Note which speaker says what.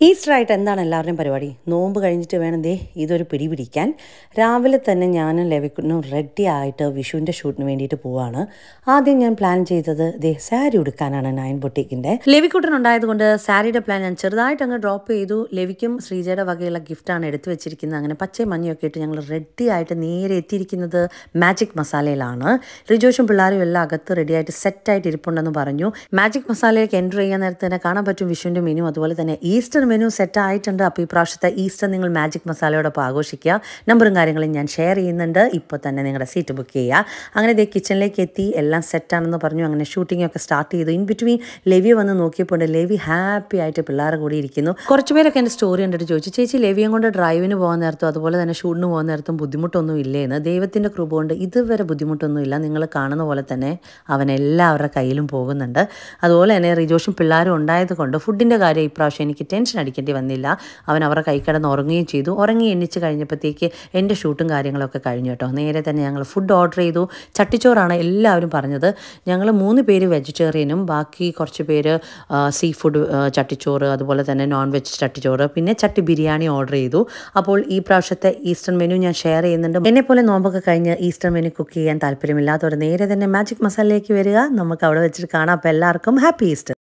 Speaker 1: Easter ആയിട്ട് എന്താണ് എല്ലാവരുടെയും പരിപാടി നോമ്പ് കഴിഞ്ഞിട്ട് വേണം ദേ ഇതൊരു പിടി പിടിക്കാൻ രാവിലെ തന്നെ ഞാനും ലവിക്കുന്നും റെഡി ആയിട്ട് വിഷുവിൻ്റെ ഷൂട്ടിന് വേണ്ടിയിട്ട് പോവാണ് ആദ്യം ഞാൻ പ്ലാൻ ചെയ്തത് ദേ സാരി ഉടുക്കാനാണ് നയൻ ബൊട്ടീക്കിൻ്റെ ലവിക്കുട്ടൻ ഉണ്ടായതുകൊണ്ട് സാരിയുടെ പ്ലാൻ ഞാൻ ചെറുതായിട്ട് അങ്ങ് ഡ്രോപ്പ് ചെയ്തു ലവിക്കും ശ്രീജയുടെ വകയുള്ള ഗിഫ്റ്റാണ് എടുത്തു വെച്ചിരിക്കുന്നത് അങ്ങനെ പച്ചയും മഞ്ഞയൊക്കെ ഇട്ട് ഞങ്ങൾ റെഡി ആയിട്ട് നേരെ എത്തിയിരിക്കുന്നത് മാജിക് മസാലയിലാണ് റിജോഷും പിള്ളേരും എല്ലാം അകത്ത് റെഡിയായിട്ട് സെറ്റായിട്ട് ഇരിപ്പുണ്ടെന്ന് പറഞ്ഞു മാജിക് മസാലയിലേക്ക് എൻ്റർ ചെയ്യാൻ നേരത്തെ തന്നെ കാണാൻ പറ്റും വിഷുവിൻ്റെ മെനു അതുപോലെ തന്നെ ഈസ്റ്റർ മെനു സെറ്റ് ആയിട്ടുണ്ട് അപ്പോൾ ഈ പ്രാവശ്യത്തെ ഈസ്റ്റർ നിങ്ങൾ മാജിക് മസാലയോടൊപ്പം ആഘോഷിക്കുക നമ്പറും കാര്യങ്ങളും ഞാൻ ഷെയർ ചെയ്യുന്നുണ്ട് ഇപ്പോൾ തന്നെ നിങ്ങളുടെ സീറ്റ് ബുക്ക് ചെയ്യുക അങ്ങനെ ഇതേ കിച്ചണിലേക്ക് എത്തി എല്ലാം സെറ്റാണെന്ന് പറഞ്ഞു അങ്ങനെ ഷൂട്ടിംഗ് ഒക്കെ സ്റ്റാർട്ട് ചെയ്തു ഇൻ ബിറ്റ്വീൻ ലെവി വന്ന് നോക്കിയപ്പോൾ ലെവി ഹാപ്പി ആയിട്ട് പിള്ളേരെ കൂടി ഇരിക്കുന്നു കുറച്ച് പേരൊക്കെ എൻ്റെ സ്റ്റോറി കണ്ടിട്ട് ചോദിച്ചു ചേച്ചി ലെവിയും കൊണ്ട് ഡ്രൈവിന് പോകാൻ നേരത്തും അതുപോലെ തന്നെ ഷൂട്ടിന് പോകാൻ നേരത്തും ബുദ്ധിമുട്ടൊന്നും ഇല്ലേന്ന് ദൈവത്തിൻ്റെ കൃപ കൊണ്ട് ഇതുവരെ ബുദ്ധിമുട്ടൊന്നുമില്ല നിങ്ങൾ കാണുന്ന പോലെ തന്നെ അവൻ എല്ലാവരുടെ കയ്യിലും പോകുന്നുണ്ട് അതുപോലെ തന്നെ റിജോഷും പിള്ളേരും ഉണ്ടായത് കൊണ്ട് ഫുഡിൻ്റെ കാര്യം ഇപ്രാവശ്യം എനിക്ക് ടെൻഷൻ അടിക്കേണ്ടി വന്നില്ല അവൻ അവരുടെ കൈ കിടന്ന് ഉറങ്ങുകയും ചെയ്തു ഉറങ്ങി എണ്ണിച്ച് കഴിഞ്ഞപ്പോഴത്തേക്ക് എൻ്റെ ഷൂട്ടും കാര്യങ്ങളൊക്കെ കഴിഞ്ഞു കേട്ടോ നേരെ തന്നെ ഞങ്ങൾ ഫുഡ് ഓർഡർ ചെയ്തു ചട്ടിച്ചോറാണ് എല്ലാവരും പറഞ്ഞത് ഞങ്ങൾ മൂന്ന് പേര് വെജിറ്റേറിയനും ബാക്കി കുറച്ച് പേര് സീ ഫുഡ് ചട്ടിച്ചോറ് അതുപോലെ തന്നെ നോൺ വെജ് ചട്ടിച്ചോറ് പിന്നെ ചട്ടി ബിരിയാണി ഓർഡർ ചെയ്തു അപ്പോൾ ഈ പ്രാവശ്യത്തെ ഈസ്റ്റർ മെനു ഞാൻ ഷെയർ ചെയ്യുന്നുണ്ട് എന്നെ പോലെ നോമ്പൊക്കെ കഴിഞ്ഞ് ഈസ്റ്റർ മെനു കുക്ക് ചെയ്യാൻ താല്പര്യമില്ലാത്തവർ നേരെ തന്നെ മാജിക് മസാലയിലേക്ക് വരിക നമുക്ക് അവിടെ വെച്ചിട്ട് കാണാം അപ്പോൾ എല്ലാവർക്കും ഹാപ്പി ഈസ്റ്റർ